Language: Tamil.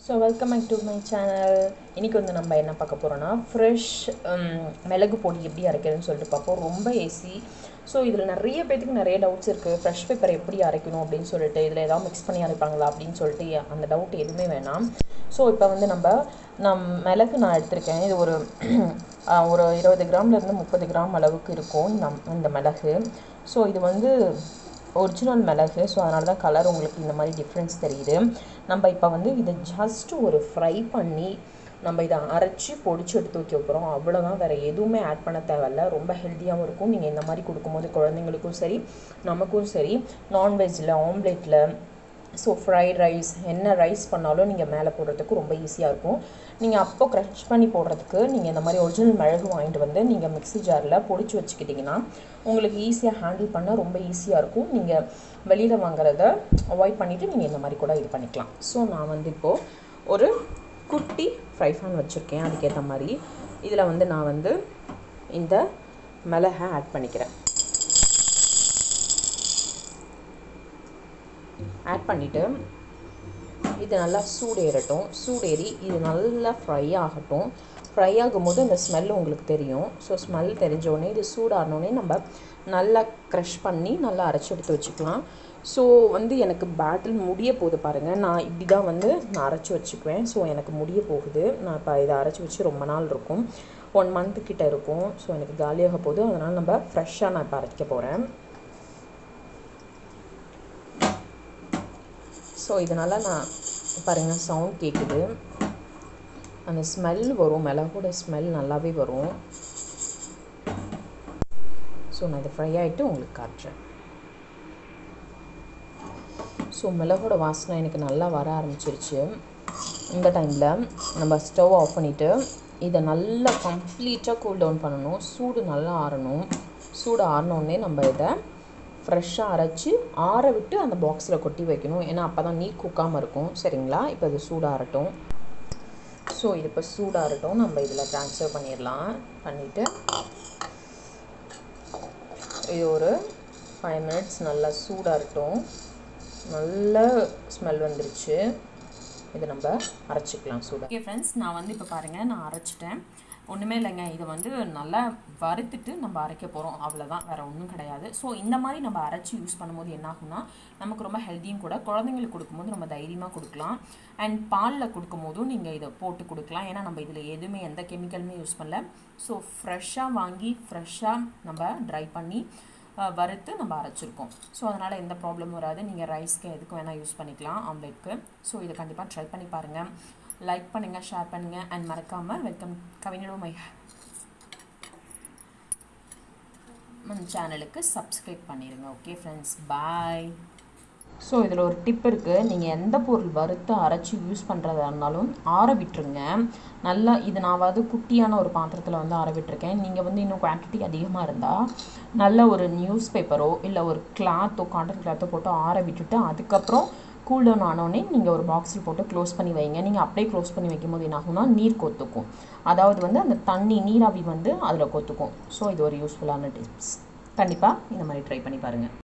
so welcome back to my channel இன்றைக்கி வந்து நம்ம என்ன பார்க்க போகிறோன்னா ஃப்ரெஷ் மிளகு பொடி எப்படி அரைக்கிறதுன்னு சொல்லிட்டு பார்ப்போம் ரொம்ப ஈஸி ஸோ இதில் நிறைய பேத்துக்கு நிறைய டவுட்ஸ் இருக்குது ஃப்ரெஷ் பேப்பர் எப்படி அரைக்கணும் அப்படின்னு சொல்லிட்டு இதில் ஏதாவது மிக்ஸ் பண்ணி அரைப்பாங்களா அப்படின்னு சொல்லிட்டு அந்த டவுட் எதுவுமே வேணாம் ஸோ இப்போ வந்து நம்ம நம் மிளகு நான் எடுத்திருக்கேன் இது ஒரு அஹ், ஒரு இருபது கிராம்லேருந்து முப்பது கிராம் அளவுக்கு இருக்கும் இந்த இந்த மிளகு ஸோ இது வந்து ஒரிஜினல் மிளகு ஸோ அதனால தான் கலர் உங்களுக்கு இந்த மாதிரி டிஃப்ரென்ஸ் தெரியுது நம்ம இப்போ வந்து இதை ஜஸ்ட் ஒரு ஃப்ரை பண்ணி நம்ம இதை அரைச்சி பொடிச்சு எடுத்து வைக்க போகிறோம் அவ்வளோதான் வேறு எதுவுமே ஆட் பண்ண தேவையில்ல ரொம்ப ஹெல்த்தியாகவும் இருக்கும் நீங்கள் இந்த மாதிரி கொடுக்கும்போது குழந்தைங்களுக்கும் சரி நமக்கும் சரி நான்வெஜ்ஜில் ஆம்லேட்டில் ஸோ ஃப்ரைட் ரைஸ் என்ன ரைஸ் பண்ணாலும் நீங்கள் மேலே போடுறதுக்கு ரொம்ப ஈஸியாக இருக்கும் நீங்கள் அப்போ க்ரஷ் பண்ணி போடுறதுக்கு நீங்கள் இந்த மாதிரி ஒரிஜினல் மிளகு வாங்கிட்டு வந்து நீங்கள் மிக்ஸி ஜாரில் பொடிச்சு வச்சுக்கிட்டிங்கன்னா உங்களுக்கு ஈஸியாக ஹேண்டில் பண்ண ரொம்ப ஈஸியாக இருக்கும் நீங்கள் வெளியில் வாங்குறத அவாய்ட் பண்ணிவிட்டு நீங்கள் இந்த மாதிரி கூட இது பண்ணிக்கலாம் ஸோ நான் வந்து இப்போது ஒரு குட்டி ஃப்ரை ஃபேன் வச்சுருக்கேன் அதுக்கேற்ற மாதிரி இதில் வந்து நான் வந்து இந்த மிளகை ஆட் பண்ணிக்கிறேன் ஆட் பண்ணிவிட்டு இது நல்லா சூடேறட்டும் சூடேறி இது நல்லா ஃப்ரை ஆகட்டும் ஃப்ரை ஆகும்போது அந்த ஸ்மெல் உங்களுக்கு தெரியும் ஸோ ஸ்மெல் தெரிஞ்சோடனே இது சூடானோடனே நம்ம நல்லா க்ரஷ் பண்ணி நல்லா அரைச்சி எடுத்து வச்சுக்கலாம் ஸோ வந்து எனக்கு பேட்டில் முடிய போகுது பாருங்கள் நான் இப்படி தான் வந்து நான் அரைச்சி வச்சுக்குவேன் ஸோ எனக்கு முடிய போகுது நான் இப்போ இதை அரைச்சி வச்சு ரொம்ப நாள் இருக்கும் ஒன் மந்த்து கிட்ட இருக்கும் ஸோ எனக்கு காலியாக போகுது அதனால் நம்ம ஃப்ரெஷ்ஷாக நான் இப்போ அரைக்க போகிறேன் ஸோ இதனால் நான் பாருங்கள் சவுண்ட் கேட்குது அந்த ஸ்மெல் வரும் மிளகோட ஸ்மெல் நல்லாவே வரும் ஸோ நான் இதை ஃப்ரை ஆகிட்டு உங்களுக்கு காட்டுறேன் ஸோ மிளகோட வாசனை எனக்கு நல்லா வர ஆரம்பிச்சிருச்சு இந்த டைமில் நம்ம ஸ்டவ் ஆஃப் பண்ணிவிட்டு இதை நல்லா கம்ப்ளீட்டாக கூல் டவுன் பண்ணணும் சூடு நல்லா ஆறணும் சூடு ஆறினோடனே நம்ம இதை ஃப்ரெஷ்ஷாக அரைச்சி ஆற விட்டு அந்த பாக்ஸில் கொட்டி வைக்கணும் ஏன்னா அப்போ தான் நீர் குக்காமல் இருக்கும் சரிங்களா இப்போ இது சூடாகட்டும் ஸோ இது இப்போ சூடாகட்டும் நம்ம இதில் ட்ரான்ஸ்ஃபர் பண்ணிடலாம் பண்ணிவிட்டு இது ஒரு ஃபைவ் மினிட்ஸ் நல்லா சூடாகட்டும் நல்ல ஸ்மெல் வந்துருச்சு இது நம்ம அரைச்சிக்கலாம் சூடாக ஓகே ஃப்ரெண்ட்ஸ் நான் வந்து இப்போ பாருங்கள் நான் அரைச்சிட்டேன் ஒன்றுமே இல்லைங்க இதை வந்து நல்லா வறுத்துட்டு நம்ம அரைக்க போகிறோம் அவ்வளோதான் வேறு ஒன்றும் கிடையாது ஸோ இந்த மாதிரி நம்ம அரைச்சி யூஸ் பண்ணும்போது என்ன ஆகும்னா நமக்கு ரொம்ப ஹெல்த்தியும் கூட குழந்தைங்களுக்கு கொடுக்கும்போது நம்ம தைரியமாக கொடுக்கலாம் அண்ட் பாலில் கொடுக்கும்போதும் நீங்கள் இதை போட்டு கொடுக்கலாம் ஏன்னா நம்ம இதில் எதுவுமே எந்த கெமிக்கலுமே யூஸ் பண்ணல ஸோ ஃப்ரெஷ்ஷாக வாங்கி ஃப்ரெஷ்ஷாக நம்ம ட்ரை பண்ணி அஹ், வறுத்து நம்ம அரைச்சிருக்கோம் ஸோ அதனால் எந்த ப்ராப்ளமும் வராது நீங்கள் ரைஸ்க்கு எதுக்கு வேணால் யூஸ் பண்ணிக்கலாம் ஆம்லேட்க்கு ஸோ இதை கண்டிப்பாக ட்ரை பண்ணி பாருங்கள் லைக் பண்ணுங்கள் ஷேர் பண்ணுங்கள் அண்ட் மறக்காமல் வெல்கம் கவிஞரோ மை சேனலுக்கு சப்ஸ்கிரைப் பண்ணிடுங்க ஓகே ஃப்ரெண்ட்ஸ் பாய் ஸோ இதில் ஒரு டிப் இருக்குது நீங்கள் எந்த பொருள் வறுத்து அரைச்சி யூஸ் பண்ணுறதா இருந்தாலும் ஆற விட்டுருங்க நல்லா இது நான் வந்து குட்டியான ஒரு பாத்திரத்தில் வந்து ஆற விட்டுருக்கேன் நீங்கள் வந்து இன்னும் குவான்டிட்டி அதிகமாக இருந்தால் நல்ல ஒரு நியூஸ் பேப்பரோ இல்லை ஒரு கிளாத்தோ காட்டன் கிளாத்தோ போட்டு ஆற விட்டுட்டு அதுக்கப்புறம் கூல் டவுன் ஆனோடனே நீங்கள் ஒரு பாக்ஸில் போட்டு க்ளோஸ் பண்ணி வைங்க நீங்கள் அப்படியே க்ளோஸ் பண்ணி வைக்கும்போது என்ன ஆகும்னா நீர் கொத்துக்கும் அதாவது வந்து அந்த தண்ணி நீராவி வந்து அதில் கொத்துக்கும் ஸோ இது ஒரு யூஸ்ஃபுல்லான டிப்ஸ் கண்டிப்பாக இந்த மாதிரி ட்ரை பண்ணி பாருங்கள்